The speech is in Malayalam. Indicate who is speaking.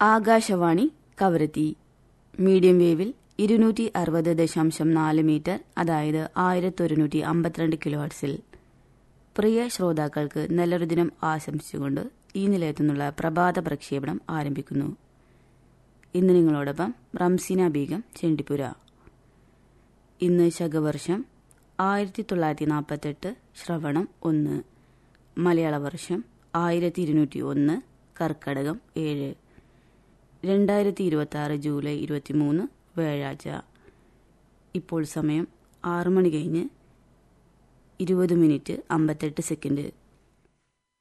Speaker 1: ആകാശവാണി കവരത്തി മീഡിയം വേവിൽ ഇരുന്നൂറ്റി അറുപത് ദശാംശം നാല് മീറ്റർ അതായത് ആയിരത്തി ഒരുന്നൂറ്റി അമ്പത്തിരണ്ട് കിലോ ഹർട്സിൽ പ്രിയ ശ്രോതാക്കൾക്ക് നല്ലൊരു ദിനം ആശംസിച്ചുകൊണ്ട് ഈ നിലയത്തു നിന്നുള്ള പ്രഭാത പ്രക്ഷേപണം ആരംഭിക്കുന്നു ഇന്ന് നിങ്ങളോടൊപ്പം റംസീന ബീഗം ചെണ്ടിപ്പുര ഇന്ന് ശകവർഷം ആയിരത്തി തൊള്ളായിരത്തി നാൽപ്പത്തെട്ട് ശ്രവണം ഒന്ന് മലയാള വർഷം ആയിരത്തി ഇരുന്നൂറ്റി ഒന്ന് കർക്കടകം ഏഴ് രണ്ടായിരത്തി ഇരുപത്തി ആറ് ജൂലൈ ഇരുപത്തിമൂന്ന് വ്യാഴാഴ്ച ഇപ്പോൾ സമയം ആറ് മണി കഴിഞ്ഞ് ഇരുപത് മിനിറ്റ് അമ്പത്തെട്ട് സെക്കൻഡ്